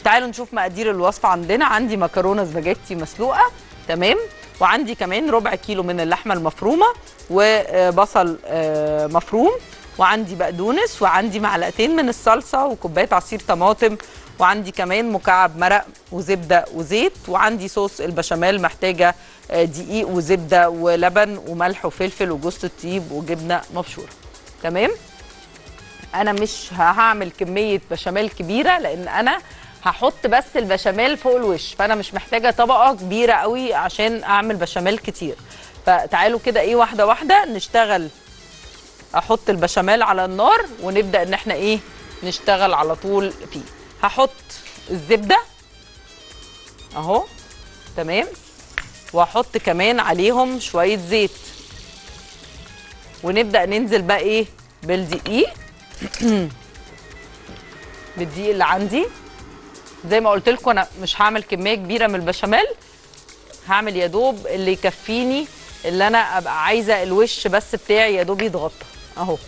تعالوا نشوف مقادير الوصفه عندنا عندي مكرونه سباجيتي مسلوقه تمام وعندي كمان ربع كيلو من اللحمه المفرومه وبصل آه، مفروم وعندي بقدونس وعندي معلقتين من الصلصه وكوبايه عصير طماطم وعندي كمان مكعب مرق وزبده وزيت وعندي صوص البشاميل محتاجه آه، دقيق وزبده ولبن وملح وفلفل وجوز الطيب وجبنه مبشوره تمام انا مش هعمل كميه بشاميل كبيره لان انا هحط بس البشاميل فوق الوش فانا مش محتاجه طبقه كبيره قوي عشان اعمل بشاميل كتير فتعالوا كده ايه واحده واحده نشتغل احط البشاميل على النار ونبدا ان احنا ايه نشتغل على طول فيه هحط الزبده اهو تمام واحط كمان عليهم شويه زيت ونبدا ننزل بقى ايه بالدقيق بالدقيق اللي عندي زي ما قلت لكم انا مش هعمل كميه كبيره من البشاميل هعمل يا دوب اللي يكفيني اللي انا ابقى عايزه الوش بس بتاعي يا دوب يتغطى اهو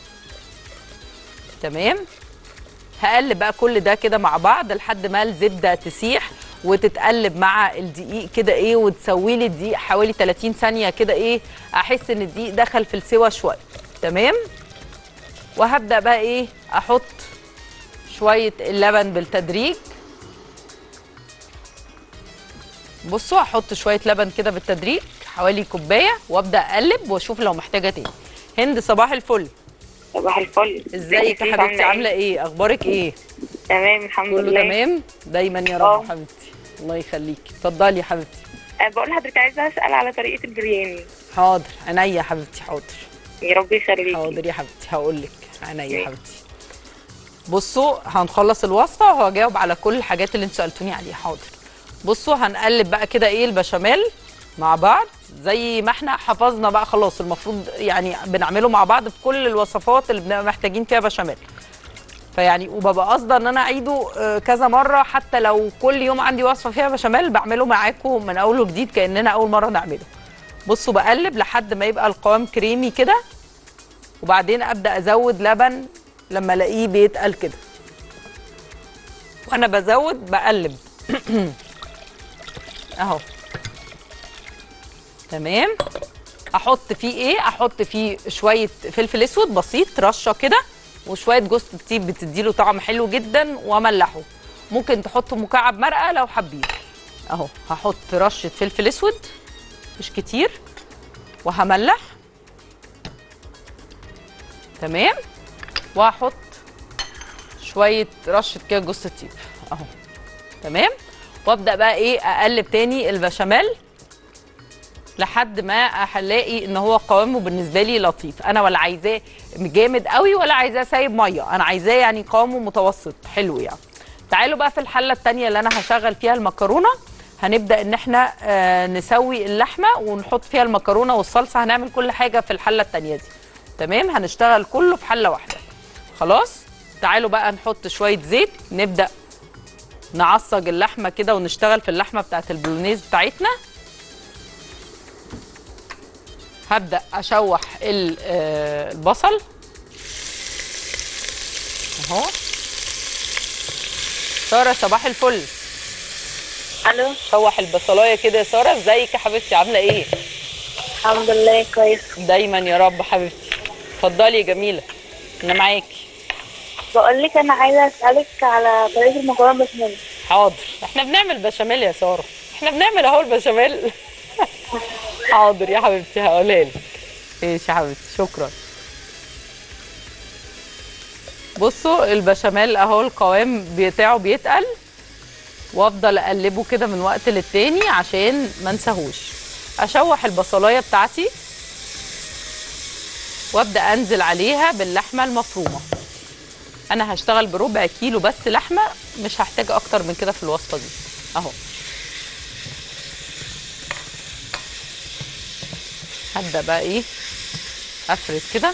تمام هقلب بقى كل ده كده مع بعض لحد ما الزبده تسيح وتتقلب مع الدقيق كده ايه وتسوي لي الدقيق حوالي 30 ثانيه كده ايه احس ان الدقيق دخل في السوا شويه تمام وهبدا بقى ايه احط شويه اللبن بالتدريج بصوا هحط شويه لبن كده بالتدريج حوالي كوبايه وابدا اقلب واشوف لو محتاجه تاني هند صباح الفل صباح الفل ازيك يا حبيبتي عامله ايه اخبارك ايه تمام الحمد كله لله تمام دايما يا رب اه. حبيبتي الله يخليكي اتفضلي يا حبيبتي أه بقول لحضرتك عايزه اسال على طريقه البرياني حاضر عينيا يا حبيبتي حاضر يا رب يخليكي حاضر يا حبيبتي هقول لك عينيا يا ماشي. حبيبتي بصوا هنخلص الوصفه وهجاوب على كل الحاجات اللي انتوا سالتوني عليها حاضر بصوا هنقلب بقى كده ايه البشاميل مع بعض زي ما احنا حفظنا بقى خلاص المفروض يعني بنعمله مع بعض في كل الوصفات اللي بنبقى محتاجين فيها بشاميل فيعني وببقى قاصده ان انا اعيده آه، كذا مره حتى لو كل يوم عندي وصفه فيها بشاميل بعمله معاكم من اول وجديد كاننا اول مره نعمله بصوا بقلب لحد ما يبقى القوام كريمي كده وبعدين ابدا ازود لبن لما الاقيه بيتقل كده وانا بزود بقلب اهو تمام احط فيه ايه احط فيه شويه فلفل اسود بسيط رشه كده وشويه جوز الطيب بتديله طعم حلو جدا واملحه ممكن تحطوا مكعب مرقه لو حابين اهو هحط رشه فلفل اسود مش كتير وهملح تمام وهحط شويه رشه كده جوز الطيب اهو تمام وابدا بقى ايه اقلب تاني البشاميل لحد ما هلاقي ان هو قوامه بالنسبه لي لطيف انا ولا عايزاه جامد قوي ولا عايزاه سايب ميه انا عايزاه يعني قوامه متوسط حلو يعني تعالوا بقى في الحله التانية اللي انا هشغل فيها المكرونه هنبدا ان احنا آه نسوي اللحمه ونحط فيها المكرونه والصلصه هنعمل كل حاجه في الحله التانية دي تمام هنشتغل كله في حله واحده خلاص تعالوا بقى نحط شويه زيت نبدا نعصج اللحمه كده ونشتغل في اللحمه بتاعت البولونيز بتاعتنا هبدا اشوح ال- آه، البصل اهو ساره صباح الفل الو شوح البصلايه كده يا ساره ازيك يا حبيبتي عامله ايه الحمد لله كويس دايما يا رب حبيبتي اتفضلي يا جميله انا معاكي بقول لك انا عايزه اسالك على طريقه المكرونه بشاميل حاضر احنا بنعمل بشاميل يا ساره احنا بنعمل اهو البشاميل حاضر يا حبيبتي هقولها لك ماشي يا حبيبتي شكرا بصوا البشاميل اهو القوام بتاعه بيتقل وافضل اقلبه كده من وقت للتاني عشان ما انساهوش اشوح البصلايه بتاعتي وابدا انزل عليها باللحمه المفرومه انا هشتغل بربع كيلو بس لحمه مش هحتاج اكتر من كده في الوصفه دي اهو هبدا بقى ايه افرد كده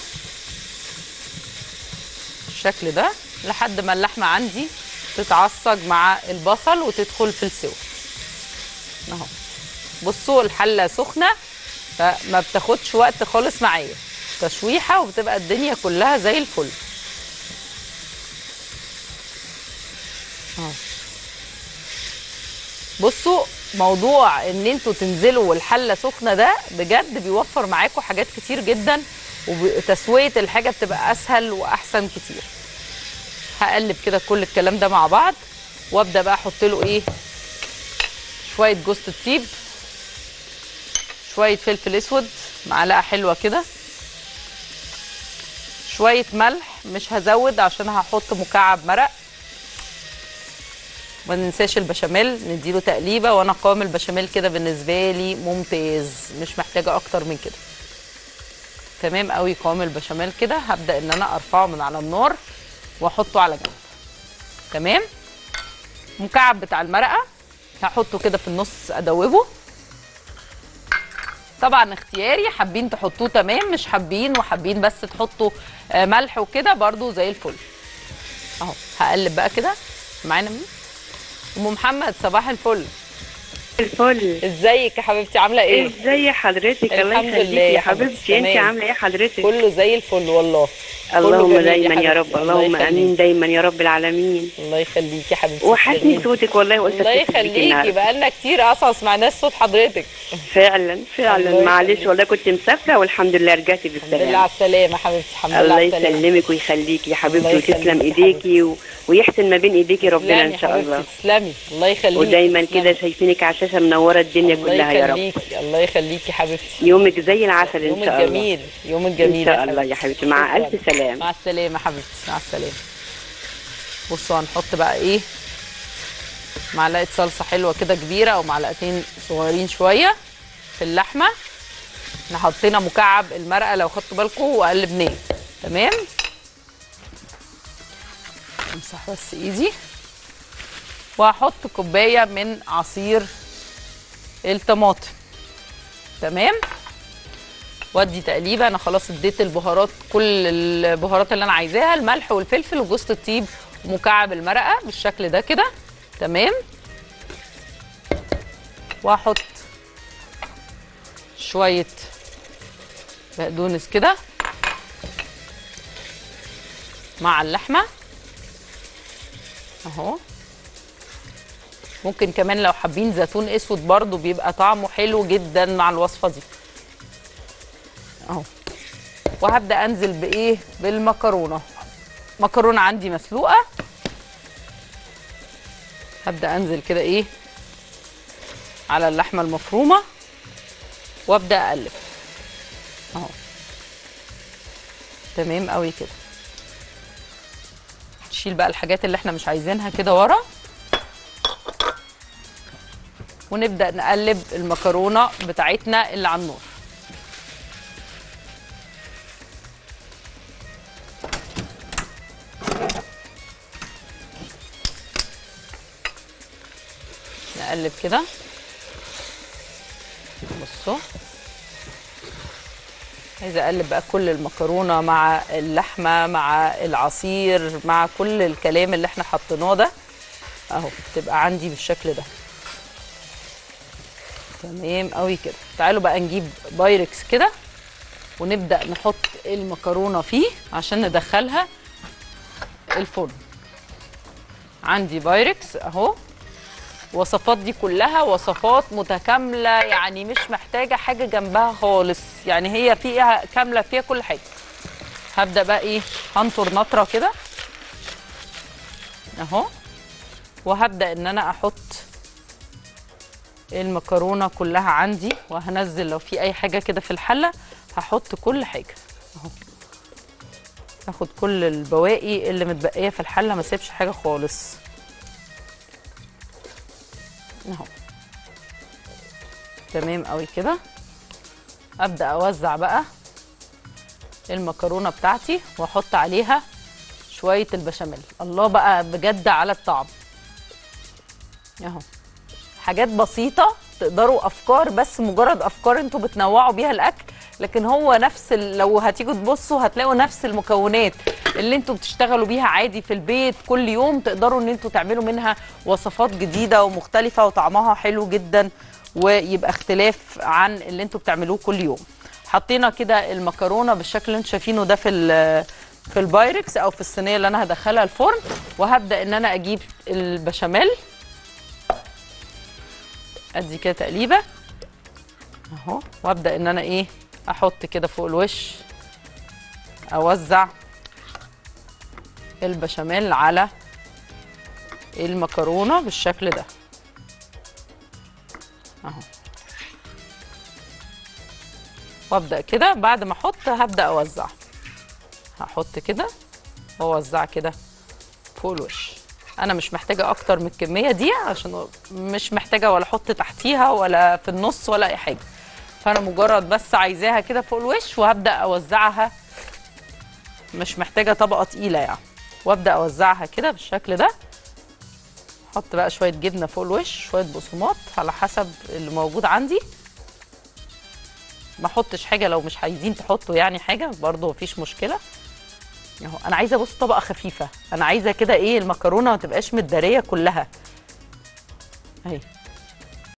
بالشكل ده لحد ما اللحمه عندي تتعصج مع البصل وتدخل في السوا اهو بصوا الحله سخنه فما بتاخدش وقت خالص معايا تشويحه وبتبقى الدنيا كلها زي الفل اهو بصوا موضوع ان انتوا تنزلوا والحله سخنه ده بجد بيوفر معاكم حاجات كتير جدا وتسويه الحاجه بتبقى اسهل واحسن كتير هقلب كده كل الكلام ده مع بعض وابدا بقى احط له ايه شويه جوز الطيب شويه فلفل اسود معلقه حلوه كده شويه ملح مش هزود عشان هحط مكعب مرق ما ننساش البشاميل نديله تقليبه وانا قوام البشاميل كده بالنسبه لي ممتاز مش محتاجه اكتر من كده تمام قوي قوام البشاميل كده هبدا ان انا ارفعه من على النار واحطه على جنب تمام مكعب بتاع المرقه هحطه كده في النص ادوبه طبعا اختياري حابين تحطوه تمام مش حابين وحابين بس تحطوا آه، ملح وكده برضو زي الفل اهو هقلب بقى كده معانا مين ام محمد صباح الفل الفل ازيك يا حبيبتي عامله ايه ازي حضرتك الله الحمد يخليكي لله يا يا حبيبتي، حبيبتي انت تمام. عامله ايه حضرتك كله زي الفل والله كله اللهم جميل دايما يا حبيبتي. رب الله اللهم يخليك. امين دايما يا رب العالمين الله يخليكي يا حبيبتي وحشني تسلمي. صوتك والله قلت الله أتصل بيكي يخليكي النهاردة. بقالنا كتير اصلا سمعناش صوت حضرتك فعلا الله فعلا معلش يخليك. والله كنت مسافره والحمد لله رجعتي الحمد لله بالسلامه على السلامه يا حبيبتي الحمد لله الله على السلامه يسلمك ويخليكي يا حبيبتي الله وتسلم يخليكي يا ايديكي و... ويحسن ما بين ايديكي ربنا تسلمي ان يا شاء حبيبتي الله تسلمي الله يخليكي ودايما تسلمي. كده شايفينك على الشاشه منوره الدنيا الله كلها يا رب يخليكي الله يخليكي يا حبيبتي يومك زي العسل ان يومك شاء الله جميل يومك جميل ان شاء الله يا حبيبتي مع شكراً. الف سلام مع السلامه يا حبيبتي مع السلامه بصوا هنحط بقى ايه معلقه صلصه حلوه كده كبيره او معلقتين صغيرين شويه في اللحمه احنا حطينا مكعب المرقه لو خدتوا بالكم وقلبناه تمام امسح بس ايدي وهحط كوبايه من عصير الطماطم تمام وادي تقليبه انا خلاص اديت البهارات كل البهارات اللي انا عايزاها الملح والفلفل وجوز الطيب ومكعب المرقه بالشكل ده كده تمام وهحط شويه بقدونس كده مع اللحمه اهو ممكن كمان لو حابين زيتون اسود برضو بيبقى طعمه حلو جدا مع الوصفه دي اهو وهبدا انزل بايه بالمكرونه مكرونه عندي مسلوقه هبدا انزل كده ايه على اللحمه المفرومه وابدا اقلب اهو تمام قوي كده نشيل بقى الحاجات اللي احنا مش عايزينها كده ورا ونبدا نقلب المكرونه بتاعتنا اللي على النار نقلب كده بصوا عايزه اقلب بقى كل المكرونه مع اللحمه مع العصير مع كل الكلام اللي احنا حطيناه ده اهو تبقى عندي بالشكل ده تمام قوي كده تعالوا بقى نجيب بايركس كده ونبدا نحط المكرونه فيه عشان ندخلها الفرن عندي بايركس اهو الوصفات دي كلها وصفات متكامله يعني مش محتاجه حاجه جنبها خالص يعني هي فيها كامله فيها كل حاجه هبدا بقى ايه هنطر نطره كده اهو وهبدا ان انا احط المكرونه كلها عندي وهنزل لو في اي حاجه كده في الحله هحط كل حاجه اهو هاخد كل البواقي اللي متبقيه في الحله ما سيبش حاجه خالص اهو تمام قوي كده ابدا اوزع بقى المكرونه بتاعتي واحط عليها شويه البشاميل الله بقى بجد على الطعم اهو حاجات بسيطه تقدروا افكار بس مجرد افكار انتوا بتنوعوا بيها الاكل لكن هو نفس ال- لو هتيجوا تبصوا هتلاقوا نفس المكونات اللي انتوا بتشتغلوا بيها عادي في البيت كل يوم تقدروا ان انتوا تعملوا منها وصفات جديده ومختلفه وطعمها حلو جدا ويبقى اختلاف عن اللي انتوا بتعملوه كل يوم حطينا كده المكرونه بالشكل اللي انتوا شايفينه ده في ال- في البايركس او في الصينيه اللي انا هدخلها الفرن وهبدا ان انا اجيب البشاميل ادي كده تقليبه اهو وابدا ان انا ايه احط كده فوق الوش اوزع البشاميل على المكرونه بالشكل ده اهو وابدا كده بعد ما احط هبدا اوزع هحط كده واوزع كده فوق الوش انا مش محتاجه اكتر من الكميه دي عشان مش محتاجه ولا احط تحتيها ولا في النص ولا اي حاجه فانا مجرد بس عايزاها كده فوق الوش وهبدا اوزعها مش محتاجه طبقه تقيله يعني وابدا اوزعها كده بالشكل ده احط بقى شويه جبنه فوق الوش شويه بقسماط على حسب اللي موجود عندي ما احطش حاجه لو مش عايزين تحطوا يعني حاجه برضو مفيش مشكله اهو انا عايزه بص طبقه خفيفه انا عايزه كده ايه المكرونه ما تبقاش متداريه كلها اهي